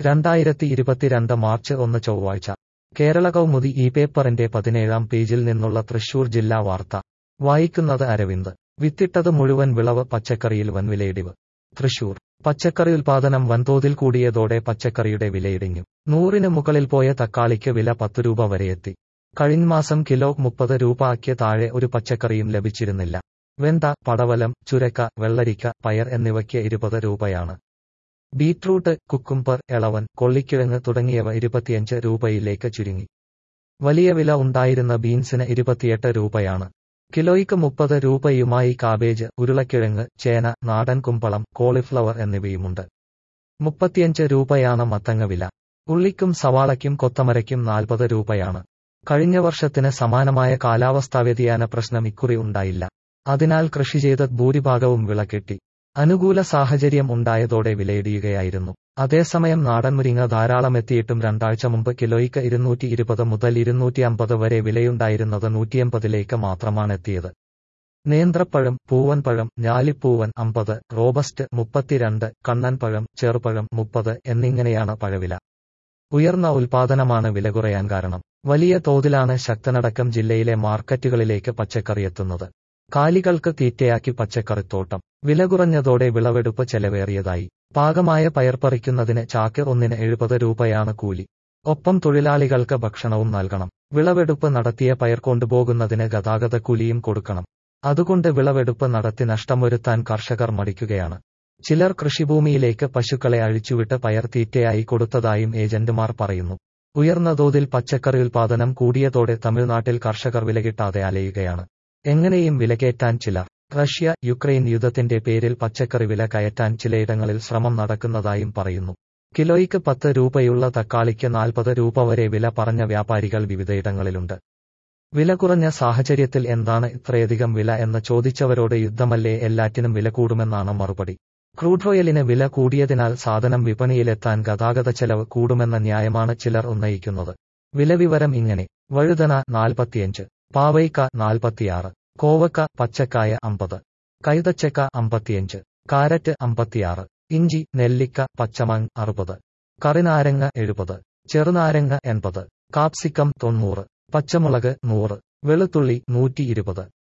രണ്ടായിരത്തി ഇരുപത്തിരണ്ട് മാർച്ച് ഒന്ന് ചൊവ്വാഴ്ച കേരള കൗമുദി ഈ പേപ്പറിന്റെ പതിനേഴാം പേജിൽ നിന്നുള്ള തൃശൂർ ജില്ലാ വാർത്ത വായിക്കുന്നത് അരവിന്ദ് വിത്തിട്ടത് മുഴുവൻ വിളവ് പച്ചക്കറിയിൽ വൻവിലയിടിവ് തൃശൂർ പച്ചക്കറി ഉൽപാദനം വൻതോതിൽ കൂടിയതോടെ പച്ചക്കറിയുടെ വിലയിടിഞ്ഞു നൂറിന് മുകളിൽ പോയ തക്കാളിക്ക് വില പത്ത് രൂപ വരെയെത്തി കഴിഞ്ഞ മാസം കിലോ മുപ്പത് രൂപയ്ക്ക് താഴെ ഒരു പച്ചക്കറിയും ലഭിച്ചിരുന്നില്ല വെണ്ട പടവലം ചുരക്ക വെള്ളരിക്ക പയർ എന്നിവയ്ക്ക് ഇരുപത് രൂപയാണ് ബീറ്റ്റൂട്ട് കുക്കുംബർ എളവൻ കൊള്ളിക്കിഴങ്ങ് തുടങ്ങിയവ ഇരുപത്തിയഞ്ച് രൂപയിലേക്ക് ചുരുങ്ങി വലിയ വില ഉണ്ടായിരുന്ന ബീൻസിന് ഇരുപത്തിയെട്ട് രൂപയാണ് കിലോയ്ക്ക് മുപ്പത് രൂപയുമായി കാബേജ് ഉരുളക്കിഴങ്ങ് ചേന നാടൻ കുമ്പളം കോളിഫ്ലവർ എന്നിവയുമുണ്ട് മുപ്പത്തിയഞ്ച് രൂപയാണ് മത്തങ്ങ വില ഉള്ളിക്കും സവാളയ്ക്കും കൊത്തമരയ്ക്കും നാൽപ്പത് രൂപയാണ് കഴിഞ്ഞ വർഷത്തിന് സമാനമായ കാലാവസ്ഥാ വ്യതിയാന പ്രശ്നം ഇക്കുറി ഉണ്ടായില്ല അതിനാൽ കൃഷി ചെയ്ത ഭൂരിഭാഗവും വിള കിട്ടി അനുകൂല സാഹചര്യം ഉണ്ടായതോടെ വിലയിടിയുകയായിരുന്നു അതേസമയം നാടൻ മുരിങ്ങ ധാരാളം എത്തിയിട്ടും രണ്ടാഴ്ച മുമ്പ് കിലോയ്ക്ക് ഇരുന്നൂറ്റി ഇരുപത് മുതൽ ഇരുന്നൂറ്റി അമ്പത് വരെ വിലയുണ്ടായിരുന്നത് നൂറ്റിയമ്പതിലേക്ക് മാത്രമാണ് എത്തിയത് നേന്ത്രപ്പഴം പൂവൻപഴം ഞാലിപ്പൂവൻ അമ്പത് റോബസ്റ്റ് മുപ്പത്തിരണ്ട് കണ്ണൻപഴം ചെറുപഴം മുപ്പത് എന്നിങ്ങനെയാണ് പഴവില ഉയർന്ന ഉൽപാദനമാണ് വില കുറയാൻ കാരണം വലിയ തോതിലാണ് ശക്തനടക്കം ജില്ലയിലെ മാർക്കറ്റുകളിലേക്ക് പച്ചക്കറി എത്തുന്നത് കാലികൾക്ക് തീറ്റയാക്കി പച്ചക്കറിത്തോട്ടം വില കുറഞ്ഞതോടെ വിളവെടുപ്പ് ചെലവേറിയതായി പാകമായ പയർ പറിക്കുന്നതിന് ചാക്ക് ഒന്നിന് എഴുപത് രൂപയാണ് കൂലി ഒപ്പം തൊഴിലാളികൾക്ക് ഭക്ഷണവും നൽകണം വിളവെടുപ്പ് നടത്തിയ പയർ കൊണ്ടുപോകുന്നതിന് ഗതാഗത കൂലിയും കൊടുക്കണം അതുകൊണ്ട് വിളവെടുപ്പ് നടത്തി നഷ്ടമൊരുത്താൻ കർഷകർ മടിക്കുകയാണ് ചിലർ കൃഷിഭൂമിയിലേക്ക് പശുക്കളെ അഴിച്ചുവിട്ട് പയർ തീറ്റയായി കൊടുത്തതായും ഏജന്റുമാർ പറയുന്നു ഉയർന്ന തോതിൽ പച്ചക്കറി ഉൽപാദനം കൂടിയതോടെ തമിഴ്നാട്ടിൽ കർഷകർ വിലകിട്ടാതെ അലയുകയാണ് എങ്ങനെയും വിലകയറ്റാൻ ചിലർ റഷ്യ യുക്രൈൻ യുദ്ധത്തിന്റെ പേരിൽ പച്ചക്കറി വില കയറ്റാൻ ചിലയിടങ്ങളിൽ ശ്രമം നടക്കുന്നതായും പറയുന്നു കിലോയ്ക്ക് പത്ത് രൂപയുള്ള തക്കാളിക്ക് നാൽപ്പത് രൂപ വരെ വില പറഞ്ഞ വ്യാപാരികൾ വിവിധയിടങ്ങളിലുണ്ട് വില കുറഞ്ഞ സാഹചര്യത്തിൽ എന്താണ് ഇത്രയധികം വില എന്ന് ചോദിച്ചവരോട് യുദ്ധമല്ലേ എല്ലാറ്റിനും വില കൂടുമെന്നാണ് മറുപടി ക്രൂഡ് ഓയിലിന് വില കൂടിയതിനാൽ സാധനം വിപണിയിലെത്താൻ ഗതാഗത ചെലവ് കൂടുമെന്ന ന്യായമാണ് ചിലർ ഉന്നയിക്കുന്നത് വിലവിവരം ഇങ്ങനെ വഴുതന നാൽപ്പത്തിയഞ്ച് പാവയ്ക്ക നാൽപ്പത്തിയാറ് കോവക്ക പച്ചക്കായ അമ്പത് കൈതച്ചക്ക അമ്പത്തിയഞ്ച് കാരറ്റ് അമ്പത്തിയാറ് ഇഞ്ചി നെല്ലിക്ക പച്ചമങ് അറുപത് കറിനാരങ്ങ എഴുപത് ചെറുനാരങ്ങ എൺപത് കാപ്സിക്കം തൊണ്ണൂറ് പച്ചമുളക് നൂറ് വെളുത്തുള്ളി നൂറ്റി ഇരുപത്